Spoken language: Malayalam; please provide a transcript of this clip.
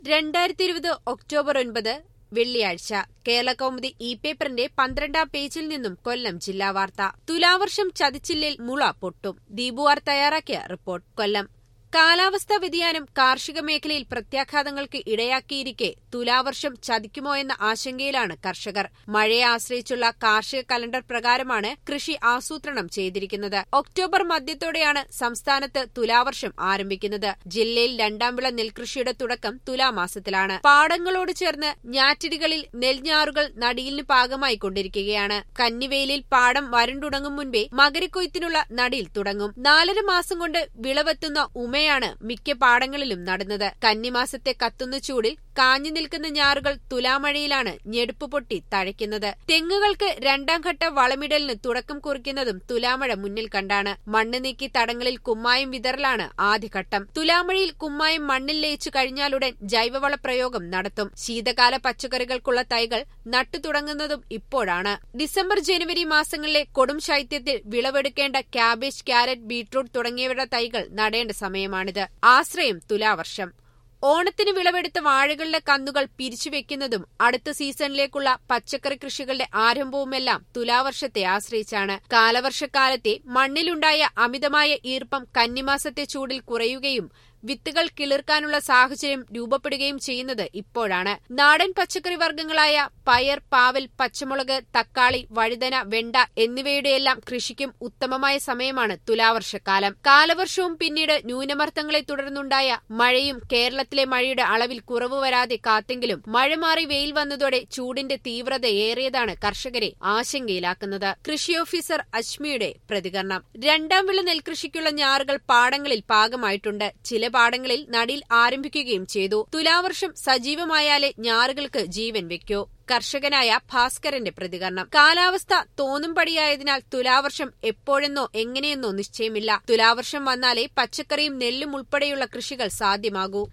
രണ്ടായിരത്തി ഇരുപത് ഒക്ടോബർ ഒൻപത് വെള്ളിയാഴ്ച കേരളകൗമുദി ഇ പേപ്പറിന്റെ പന്ത്രണ്ടാം പേജിൽ നിന്നും കൊല്ലം ജില്ലാ വാർത്ത തുലാവർഷം ചതിച്ചില്ലിൽ മുള പൊട്ടും ദീപുവാർ തയ്യാറാക്കിയ റിപ്പോർട്ട് കൊല്ലം കാലാവസ്ഥാ വ്യതിയാനം കാർഷിക മേഖലയിൽ പ്രത്യാഘാതങ്ങൾക്ക് ഇടയാക്കിയിരിക്കെ തുലാവർഷം ചതിക്കുമോ എന്ന ആശങ്കയിലാണ് കർഷകർ മഴയെ ആശ്രയിച്ചുള്ള കാർഷിക കലണ്ടർ പ്രകാരമാണ് കൃഷി ആസൂത്രണം ചെയ്തിരിക്കുന്നത് ഒക്ടോബർ മധ്യത്തോടെയാണ് സംസ്ഥാനത്ത് തുലാവർഷം ആരംഭിക്കുന്നത് ജില്ലയിൽ രണ്ടാം വിള നെൽകൃഷിയുടെ തുടക്കം തുലാമാസത്തിലാണ് പാടങ്ങളോട് ചേർന്ന് ഞാറ്റിടികളിൽ നെൽഞ്ഞാറുകൾ നടിയിലിന് പാകമായി കൊണ്ടിരിക്കുകയാണ് കന്നിവെയിലിൽ പാടം വരണ്ടുടങ്ങും മുൻപേ മകരക്കൊയ്ത്തിനുള്ള നടിയിൽ തുടങ്ങും നാലര മാസം കൊണ്ട് വിളവെത്തുന്ന ഉമയാണ് മിക്ക പാടങ്ങളിലും നടുന്നത് കന്നിമാസത്തെ കത്തുന്ന ചൂടിൽ കാഞ്ഞു നിൽക്കുന്ന ഞാറുകൾ തുലാമഴയിലാണ് ഞെടുപ്പ് പൊട്ടി തഴയ്ക്കുന്നത് തെങ്ങുകൾക്ക് രണ്ടാം ഘട്ട വളമിടലിന് തുടക്കം കുറിക്കുന്നതും തുലാമഴ മുന്നിൽ കണ്ടാണ് മണ്ണ് നീക്കി തടങ്ങളിൽ കുമ്മായം വിതറലാണ് ആദ്യഘട്ടം തുലാമഴയിൽ കുമ്മായം മണ്ണിൽ ലയിച്ചു കഴിഞ്ഞാലുടൻ ജൈവവള പ്രയോഗം നടത്തും ശീതകാല പച്ചക്കറികൾക്കുള്ള തൈകൾ നട്ടു തുടങ്ങുന്നതും ഇപ്പോഴാണ് ഡിസംബർ ജനുവരി മാസങ്ങളിലെ കൊടും ശൈത്യത്തിൽ വിളവെടുക്കേണ്ട ക്യാബേജ് ക്യാരറ്റ് ബീട്രൂട്ട് തുടങ്ങിയവയുടെ തൈകൾ നടേണ്ട സമയമാണിത് ആശ്രയം തുലാവർഷം ഓണത്തിന് വിളവെടുത്ത വാഴകളുടെ കന്നുകൾ പിരിച്ചുവെക്കുന്നതും അടുത്ത സീസണിലേക്കുള്ള പച്ചക്കറി കൃഷികളുടെ ആരംഭവുമെല്ലാം തുലാവർഷത്തെ ആശ്രയിച്ചാണ് കാലവർഷക്കാലത്തെ മണ്ണിലുണ്ടായ അമിതമായ ഈർപ്പം കന്നിമാസത്തെ ചൂടിൽ കുറയുകയും വിത്തുകൾ കിളിർക്കാനുള്ള സാഹചര്യം രൂപപ്പെടുകയും ചെയ്യുന്നത് ഇപ്പോഴാണ് നാടൻ പച്ചക്കറി വർഗ്ഗങ്ങളായ പയർ പാവൽ പച്ചമുളക് തക്കാളി വഴുതന വെണ്ട എന്നിവയുടെയെല്ലാം കൃഷിക്കും ഉത്തമമായ സമയമാണ് തുലാവർഷക്കാലം കാലവർഷവും പിന്നീട് ന്യൂനമർദ്ദങ്ങളെ തുടർന്നുണ്ടായ മഴയും കേരളത്തിലെ മഴയുടെ അളവിൽ കുറവ് വരാതെ കാത്തെങ്കിലും മഴ മാറി വെയിൽ വന്നതോടെ ചൂടിന്റെ തീവ്രത ഏറിയതാണ് കർഷകരെ ആശങ്കയിലാക്കുന്നത് കൃഷി ഓഫീസർ അശ്മിയുടെ പ്രതികരണം രണ്ടാം വിള നെൽകൃഷിക്കുള്ള ഞാറുകൾ പാടങ്ങളിൽ പാകമായിട്ടുണ്ട് ചില പാടങ്ങളിൽ നടിൽ ആരംഭിക്കുകയും ചെയ്തു തുലാവർഷം സജീവമായാലേ ഞാറുകൾക്ക് ജീവൻ വെക്കൂ കർഷകനായ ഭാസ്കരന്റെ പ്രതികരണം കാലാവസ്ഥ തോന്നുംപടിയായതിനാൽ തുലാവർഷം എപ്പോഴെന്നോ എങ്ങനെയെന്നോ നിശ്ചയമില്ല തുലാവർഷം വന്നാലേ പച്ചക്കറിയും നെല്ലും ഉൾപ്പെടെയുള്ള കൃഷികൾ സാധ്യമാകൂ